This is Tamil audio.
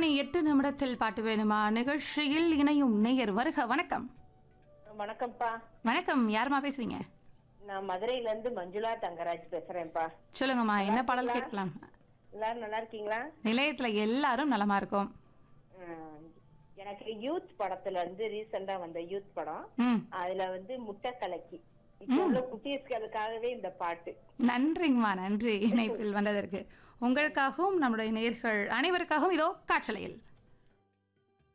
மணி எட்டு நிமிடத்தில் பாட்டு வேணுமா நிகழ்ச்சியில் இணையும் நேயர் வருக வணக்கம் வணக்கம்ப்பா வணக்கம் யாருமா பேசுறீங்க நான் மதுரையில இருந்து மஞ்சுளா தங்கராஜ் பேசுறேன்ப்பா சொல்லுங்கம்மா என்ன பாடல் கேட்கலாம் எல்லாரும் நல்லா இருக்கீங்களா நிலையத்துல எல்லாரும் நலமா இருக்கும் உம், எனக்கு யூத் படத்துல இருந்து ரீசெண்டா வந்த யூத் படம் ம் அதுல வந்து முட்டை கலக்கி இப்ப உள்ள குட்டீஸ்களுக்காகவே இந்த பாட்டு நன்றிங்கம்மா நன்றி இணைப்பில் வந்ததற்கு உங்களுக்காகவும் நம்முடைய நேர்கள் அனைவருக்காகவும் இதோ காற்றலையில்